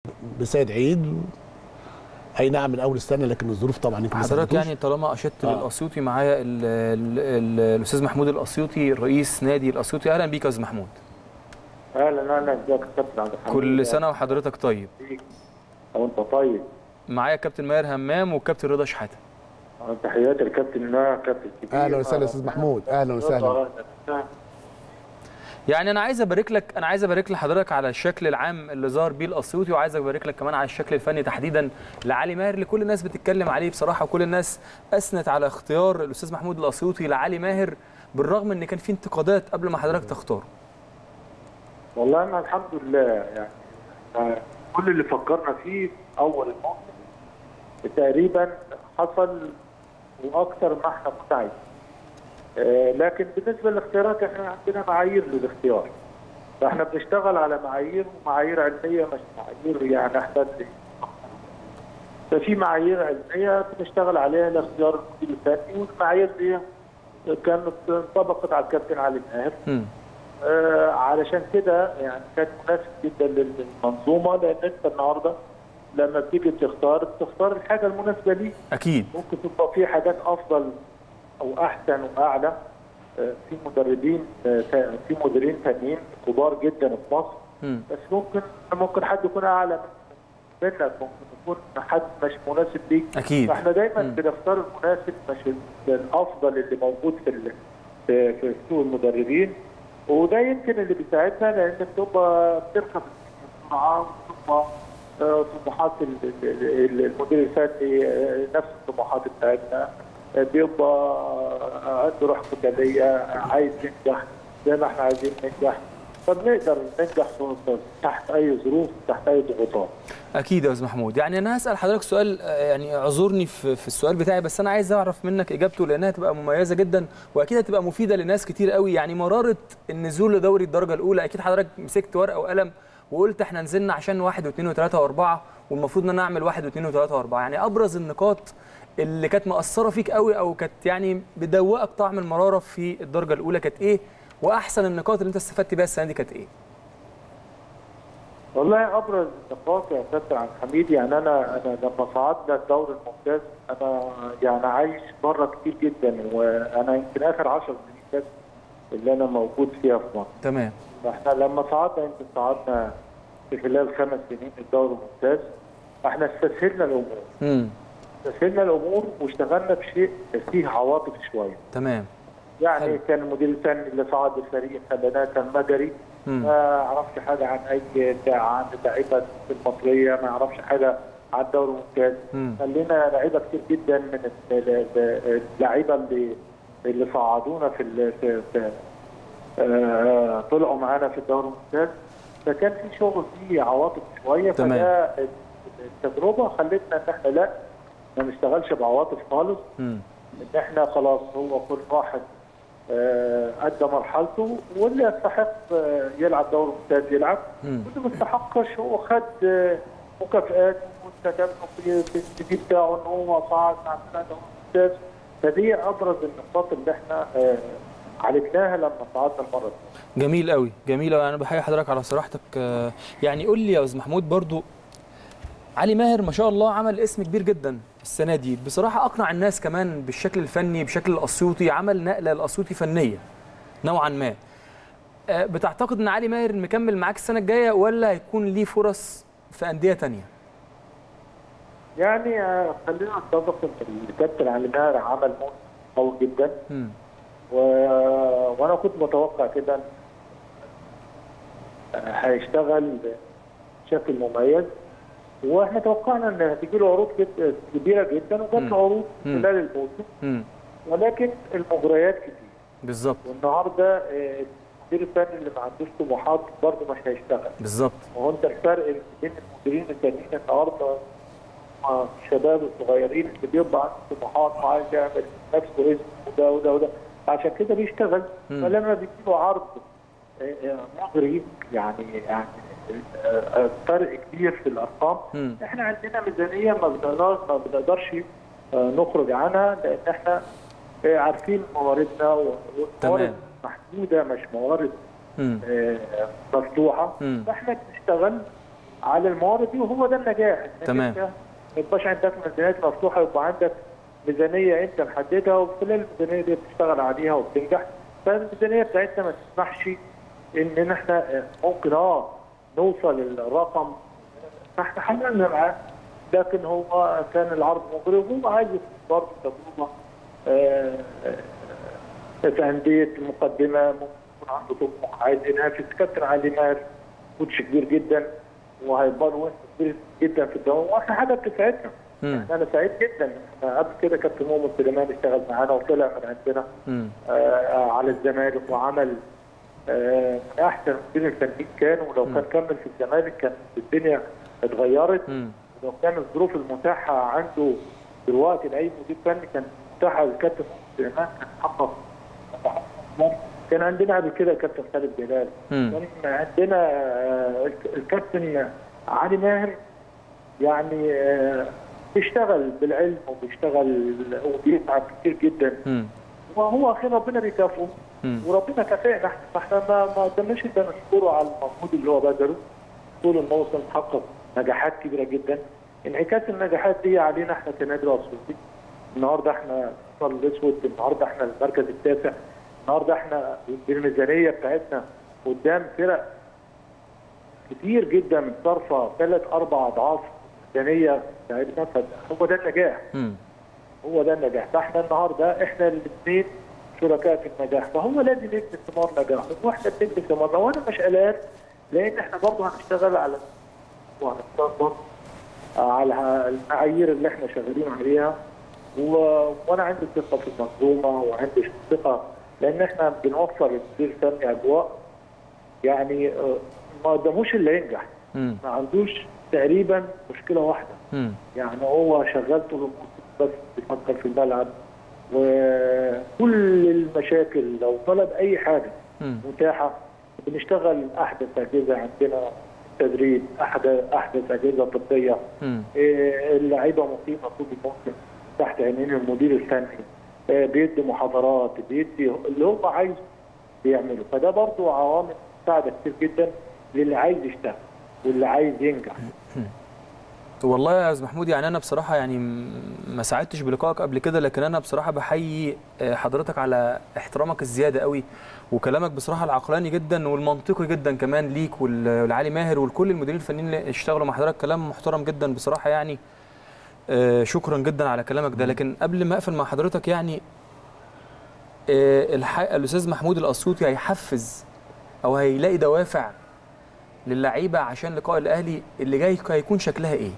بسيد عيد اي نعم من اول السنه لكن الظروف طبعا يمكن ما حضرتك ساعدتوش. يعني طالما اشدت آه. للاسيوطي معايا ال- ال- ال- الاستاذ محمود الاسيوطي رئيس نادي الاسيوطي اهلا بيك يا استاذ محمود اهلا اهلا ازيك يا كابتن عبد الحميد كل سنه وحضرتك طيب وانت طيب معايا كابتن ماهر همام والكابتن رضا شحاته تحياتي الكابتن ما كابتن كبير اهلا وسهلا يا استاذ محمود اهلا وسهلا يعني انا عايز ابارك لك انا عايز ابارك لحضرتك على الشكل العام اللي ظهر بيه الاسيوطي وعايز ابارك لك كمان على الشكل الفني تحديدا لعلي ماهر اللي كل الناس بتتكلم عليه بصراحه وكل الناس اثنت على اختيار الاستاذ محمود الاسيوطي لعلي ماهر بالرغم ان كان في انتقادات قبل ما حضرتك تختاره والله انا الحمد لله يعني آه، كل اللي فكرنا فيه اول الموسم تقريبا حصل واكثر ما احنا كنا عايزين آه، لكن بالنسبه للاختيارات احنا عندنا معايير للاختيار فاحنا بنشتغل على معايير ومعايير علميه مش معايير يعني احنا اللي- ففي معايير علميه بنشتغل عليها لاختيار المدير الفني والمعايير دي كانت انطبقت على الكابتن علي ماهر مم. آه، علشان كده يعني كان مناسب جدا للمنظومه لان انت النهارده لما بتيجي تختار بتختار الحاجه المناسبه ليك اكيد ممكن تبقى في حاجات افضل او احسن واعلى آه، في مدربين آه، تا- في مديرين تانيين كبار جدا في مصر مم. بس ممكن ممكن حد يكون اعلى منك ممكن يكون حد مش مناسب ليك اكيد فاحنا دايما مم. بنختار المناسب مش الافضل اللي موجود في ال- في في سوق المدربين وده يمكن اللي بيساعدنا لان بتبقى بتركب بسرعه وبتبقى آه، طموحات ال- ال- ال- المدير الفني آه، نفس الطموحات بتاعتنا آه، بيبقى آه، عنده روح قتاليه عايز ينجح زي ما احنا عايزين ننجح فبنقدر ننجح في- تحت اي ظروف تحت اي ضغوطات اكيد يا استاذ محمود يعني انا هسال حضرتك سؤال آه، يعني اعذرني في, في السؤال بتاعي بس انا عايز اعرف منك اجابته لانها هتبقى مميزه جدا واكيد هتبقى مفيده لناس كتير قوي يعني مراره النزول لدوري الدرجه الاولى اكيد حضرتك مسكت ورقه وقلم وقلت احنا نزلنا عشان واحد واثنين وثلاثه واربعه والمفروض ان انا اعمل واحد واثنين وثلاثه واربعه يعني ابرز النقاط اللي كانت مأثره فيك قوي او كانت يعني بدوقك طعم المراره في الدرجه الاولى كانت ايه واحسن النقاط اللي انت استفدت بيها السنه دي كانت ايه والله ابرز النقاط يا كابتن عبد الحميد يعني انا انا لما صعدنا الدوري الممتاز انا يعني عايش بره كتير جدا وانا يمكن اخر 10 سنين بس اللي انا موجود فيها في مصر تمام فاحنا لما صعدنا يمكن صعدنا في خلال خمس سنين الدوري الممتاز احنا استسهلنا الامور امم استسهلنا الامور واشتغلنا بشيء فيه عواطف شويه تمام يعني حلو. كان المدير الفني اللي صعد الفريق خلاناه كان مجري مم. ما يعرفش حاجه عن اي عن اللعيبه المصريه ما يعرفش حاجه عن الدوري الممتاز مم. خلينا لعيبه كتير جدا من ال- ال- اللعيبه اللي اللي صعدونا في ال- في, في آه، طلعوا معانا في الدوري الممتاز فكان في شغل فيه عواطف شويه تمام. فده التجربه خلتنا ان احنا لا ما نشتغلش بعواطف خالص امم ان احنا خلاص هو كل واحد آه، ادى مرحلته واللي يستحق آه، يلعب دوري ممتاز يلعب مم. واللي ما يستحقش هو خد آه، مكافآت واستجاب في في السي في بتاعه ان هو صعد مع فرقه دوري ممتاز فدي ابرز النقاط اللي احنا آه، عالجناها لما صعدنا المره دي. جميل قوي جميل قوي انا بحيي حضرتك على صراحتك آه، يعني قول لي يا استاذ محمود برضو علي ماهر ما شاء الله عمل اسم كبير جدا السنه دي بصراحه اقنع الناس كمان بالشكل الفني بشكل الاسيوطي عمل نقله الاسيوطي فنيه نوعا ما آه، بتعتقد ان علي ماهر مكمل معاك السنه الجايه ولا هيكون ليه فرص في انديه تانية يعني آه، خلينا نتفق ان الكابتن علي ماهر عمل موسم قوي جدا مم. و... وانا كنت متوقع كده إن هيشتغل بشكل مميز واحنا توقعنا ان هتجي له عروض جد- كبيره جدا وجات مم. له عروض مم. خلال الموسم مم. ولكن المغريات كتير بالظبط والنهارده آه، المدير الفني اللي ما عندوش طموحات برضه مش هيشتغل بالظبط وهو انت الفرق بين المديرين التانيين النهارده مع الشباب الصغيرين اللي بيبقى عنده طموحات وعايز يعمل نفسه اسم وده وده وده عشان كده بيشتغل مم. فلما بيجي له عرض آه، آه، مغري يعني يعني آه، آه، فرق كبير في الارقام مم. احنا عندنا ميزانيه ما بنقدرش ما بنقدرش آه، نخرج عنها لان احنا آه، عارفين مواردنا والموارد تمام. محدوده مش موارد مم. آه، مفتوحه مم. فاحنا بنشتغل على الموارد دي وهو ده النجاح إنك تمام. أنت ما يبقاش عندك ميزانيات مفتوحه يبقى عندك ميزانيه انت محددها وخلال الميزانيه دي بتشتغل عليها وبتنجح فالميزانيه بتاعتنا ما تسمحش ان إن احنا ممكن اه نوصل للرقم فاحنا حللنا معاه لكن هو كان العرض مغري وهو عايز برضه تجربه آه، آه، في انديه مقدمه ممكن يكون عنده طموح عايز ينافس كابتن علي ماهر كوتش كبير جدا وهيبقى له وزن كبير جدا في الدوام واحنا حاجه بتساعدنا مم. انا سعيد جدا احنا قبل كده كابتن مؤمن سليمان اشتغل معانا وطلع من عندنا مم. آه على الزمالك وعمل آه من احسن مدير الفنيين كان ولو كان كمل في الزمالك كان الدنيا اتغيرت مم. ولو كان الظروف المتاحه عنده دلوقتي لاي مدير فني كان متاحه للكابتن مؤمن سليمان كان حقق كان عندنا قبل كده كابتن خالد جلال مم. كان عندنا آه، الكابتن علي ماهر يعني آه، بيشتغل بالعلم وبيشتغل وبيتعب كتير جدا مم. وهو اخيرا ربنا بيكافئه مم. وربنا كافئنا احنا فاحنا ما ما قدرناش الا نشكره على المجهود اللي هو بذله طول الموسم حقق نجاحات كبيره جدا انعكاس النجاحات دي علينا احنا كنادي الاسيوطي النهارده احنا الفصل الاسود النهارده احنا المركز التاسع النهارده احنا بالميزانيه بتاعتنا قدام فرق كتير جدا صارفه ثلاث اربع اضعاف الميزانيه بتاعتنا فهو ده النجاح مم. هو ده النجاح فاحنا النهارده احنا الاثنين شركاء في النجاح فهو لازم يبني ثمار نجاح واحنا بنبني ثمارنا وانا مش قلقان لان احنا برضه هنشتغل على وهنشتغل برضه على المعايير اللي احنا شغالين عليها و... وانا عندي ثقه في المنظومه وعندي ثقه لان احنا بنوفر للمدير الفني اجواء يعني آه، ما قداموش الا ينجح مم. ما عندوش تقريبا مشكله واحده مم. يعني هو شغال طول الموسم بس بيفكر في الملعب وكل المشاكل لو طلب اي حاجه مم. متاحه بنشتغل احدث اجهزه عندنا تدريب احدث احدث اجهزه طبيه مم. إيه، اللعيبه مقيمه طول الموسم تحت عينين المدير الفني إيه، بيدي محاضرات بيدي اللي هو عايزه بيعمله فده برضو عوامل مساعده كتير جدا للي عايز يشتغل واللي عايز ينجح والله يا استاذ محمود يعني انا بصراحه يعني م- ما ساعدتش بلقائك قبل كده لكن انا بصراحه بحيي آه، حضرتك على احترامك الزياده قوي وكلامك بصراحه العقلاني جدا والمنطقي جدا كمان ليك وال- والعلي ماهر ولكل المديرين الفنيين اللي اشتغلوا مع حضرتك كلام محترم جدا بصراحه يعني آه، شكرا جدا على كلامك ده لكن قبل ما اقفل مع حضرتك يعني آه، الح- الاستاذ محمود الاسيوطي هيحفز او هيلاقي دوافع للعيبه عشان لقاء الاهلي اللي جاي هيكون شكلها ايه؟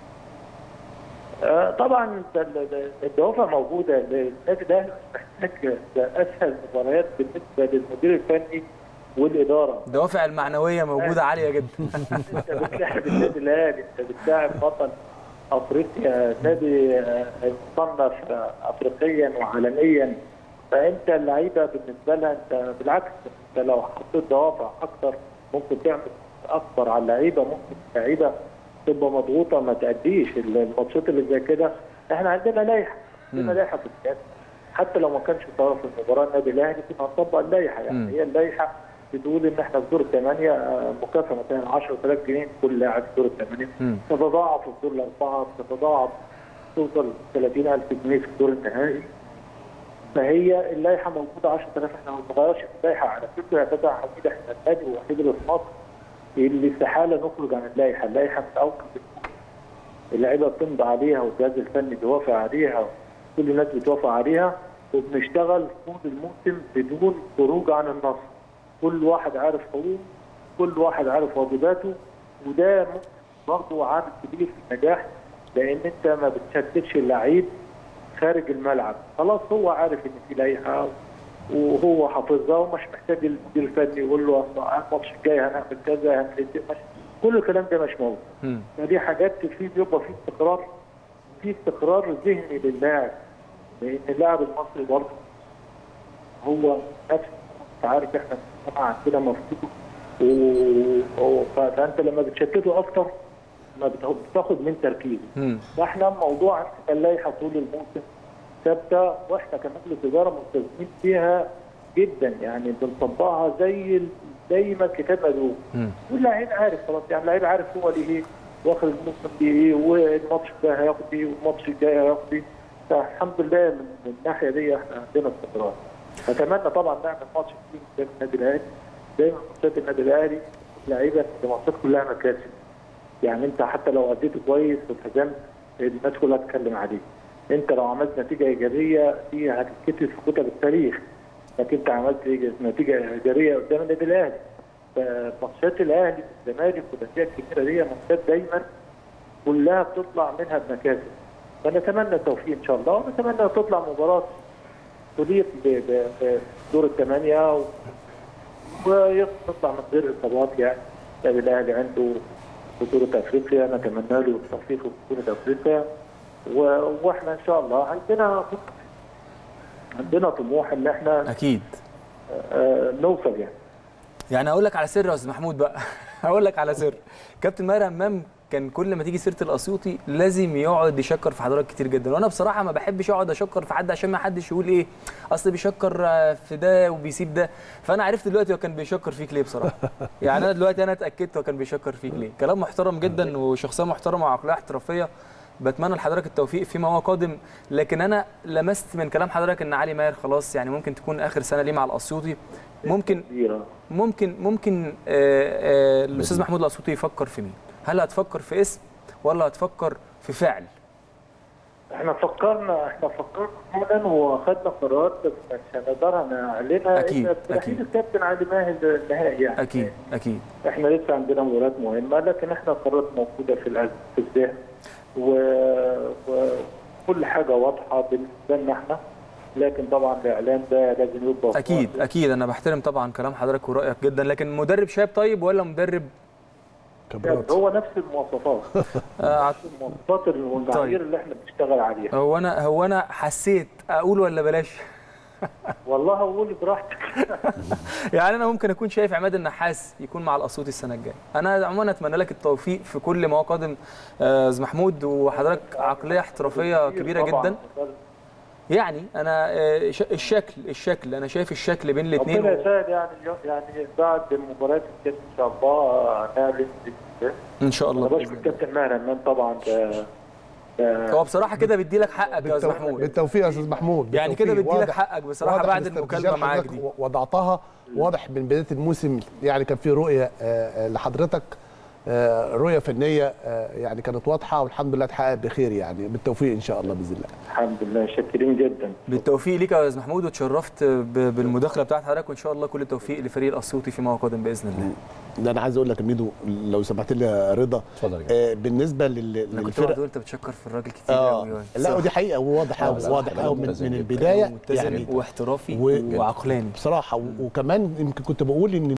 آه، طبعا ال- ال- الدوافع موجوده النادي الاهلي مش محتاج ده اسهل مباريات بالنسبه للمدير الفني والاداره الدوافع المعنويه موجوده عاليه جدا انت بتلاعب النادي الاهلي انت بتلاعب بطل افريقيا نادي آه، مصنف آه، افريقيا وعالميا فانت اللعيبه بالنسبه لها انت بالعكس انت لو حطيت دوافع اكتر ممكن تعمل اكبر على اللعيبه ممكن اللعيبه تبقى مضغوطه ما تأديش الماتشات اللي زي كده احنا عندنا لائحه عندنا مم. لائحه في الكاس حتى لو ما كانش طرف المباراه النادي الاهلي كنا هنطبق اللائحه يعني مم. هي اللائحه بتقول ان احنا في دور الثمانيه آه، مكافاه مثلا 10000 جنيه كل لاعب في دور الثمانيه مم. تتضاعف في الدور الاربعه تتضاعف توصل 30000 جنيه في الدور النهائي فهي اللائحه موجوده 10000 احنا ما بنغيرش في اللائحه على فكره يا فتح حميد احنا النادي الوحيد اللي في مصر اللي استحاله نخرج عن اللائحه، اللائحه من اول اللعيبه بتمضي عليها والجهاز الفني بيوافق عليها كل الناس بتوافق عليها وبنشتغل طول الموسم بدون خروج عن النص كل واحد عارف حقوقه كل واحد عارف واجباته وده برضه عامل كبير في النجاح لان انت ما بتشتتش اللعيب خارج الملعب خلاص هو عارف ان في لائحه وهو حافظها ومش محتاج المدير الفني يقول له اصل الماتش الجاي هنعمل كذا هنعمل مش كل الكلام ده مش موجود مم. فدي حاجات في بيبقى في استقرار في استقرار ذهني للاعب لان اللاعب المصري برضه هو نفس انت عارف احنا المجتمع عندنا مفتوح و- و- ف- فانت لما بتشتته اكتر ما بتاخد- بتاخد من تركيزه مم. فاحنا موضوع اللائحه طول الموسم ثابته واحنا كمجلس اداره ملتزمين فيها جدا يعني بنطبقها زي ال- زي ما الكتاب مدعو مم. واللعيب عارف خلاص يعني اللعيب عارف هو ليه ايه واخد الموسم ليه ايه والماتش ده هياخد ايه والماتش الجاي هياخد ايه فالحمد لله من من الناحيه دي احنا عندنا استقرار اتمنى طبعا نعمل ماتش كتير قدام النادي الاهلي دايما ماتشات النادي الاهلي اللعيبه الماتشات كلها مكاسب يعني انت حتى لو اديت كويس واتهزمت الناس كلها تتكلم عليك انت لو عملت نتيجه ايجابيه دي هتتكتب في كتب التاريخ لكن انت عملت إيج- نتيجه ايجابيه قدام النادي الاهلي فماتشات الاهلي والزمالك والانديه الكبيره دي ماتشات دايما كلها بتطلع منها بمكاسب فنتمنى التوفيق ان شاء الله ونتمنى تطلع مباراه تليق ب- ب- بدور الثمانيه و- ويطلع من غير اصابات يعني النادي الاهلي عنده بطولة افريقيا نتمنى له التوفيق في بطولة افريقيا و- واحنا ان شاء الله عندنا عندنا طموح ان احنا اكيد آه، نوصل يعني يعني اقول لك على سر يا استاذ محمود بقى هقول لك على سر كابتن ماهر همام كان كل ما تيجي سيره الاسيوطي لازم يقعد يشكر في حضرتك كتير جدا وانا بصراحه ما بحبش اقعد اشكر في حد عشان ما حدش يقول ايه اصل بيشكر آه، في ده وبيسيب ده فانا عرفت دلوقتي هو كان بيشكر فيك ليه بصراحه يعني انا دلوقتي انا اتاكدت هو كان بيشكر فيك ليه كلام محترم جدا وشخصيه محترمه وعقليه احترافيه بتمنى لحضرتك التوفيق فيما هو قادم لكن انا لمست من كلام حضرتك ان علي ماهر خلاص يعني ممكن تكون اخر سنه ليه مع الاسيوطي ممكن كبيرة ممكن ممكن آه، آه، الاستاذ محمود الاسيوطي يفكر في مين؟ هل هتفكر في اسم ولا هتفكر في فعل؟ احنا فكرنا احنا فكرنا فعلا واخدنا قرار بس مش هنقدر نعلنها أكيد، إلا برحيل أكيد. الكابتن علي ماهر النهائي يعني اكيد اكيد احنا لسه عندنا مباريات مهمه لكن احنا القرارات موجوده في الأز- في الذهن و- وكل حاجه واضحه بالنسبه لنا احنا لكن طبعا الاعلان ده لازم يبقى في اكيد وقته. اكيد انا بحترم طبعا كلام حضرتك ورايك جدا لكن مدرب شاب طيب ولا مدرب خبرات هو نفس المواصفات آه، نفس المواصفات والمعايير اللي احنا بنشتغل عليها هو انا هو انا حسيت اقول ولا بلاش؟ والله هقول براحتك يعني انا ممكن اكون شايف عماد النحاس يكون مع الاسيوطي السنه الجايه انا عموما اتمنى لك التوفيق في كل ما هو قادم آه، استاذ محمود وحضرتك عقليه احترافيه كبيره طبعاً. جدا يعني انا آه، ش- الشكل الشكل انا شايف الشكل بين الاثنين ربنا يسهل يعني يعني بعد مباراه الكاس ان شاء الله هنعلن بإذن ان شاء الله الله انا بشكر كابتن ماهر امام طبعا ده ده هو بصراحه كده بيدي لك حقك يا استاذ بالتو- محمود بالتوفيق يا استاذ محمود يعني كده بالتوفيق. بيدي لك واضح- حقك بصراحه واضح بعد الاستراتيجية المكالمه معاك حضرتك دي وضعتها واضح من بدايه الموسم يعني كان في رؤيه آه، آه، لحضرتك آه، رؤيه فنيه آه، يعني كانت واضحه والحمد لله اتحققت بخير يعني بالتوفيق ان شاء الله باذن الله الحمد لله شاكرين جدا بالتوفيق ليك يا استاذ محمود وتشرفت ب- بالمداخله بتاعت حضرتك وان شاء الله كل التوفيق لفريق الاسيوطي فيما هو قادم باذن الله ده انا عايز اقول لك يا ميدو لو سمحت لي يا رضا اتفضل يا جماعة. آه بالنسبه لل- انا كنت للفرق بقعد انت بتشكر في الراجل كتير اه قوي لا ودي حقيقه وواضح آه، قوي بصراحة واضح كلام قوي من, ممتاز من جدا. البدايه ملتزم يعني واحترافي و- وعقلاني بصراحه و- وكمان يمكن كنت بقول ان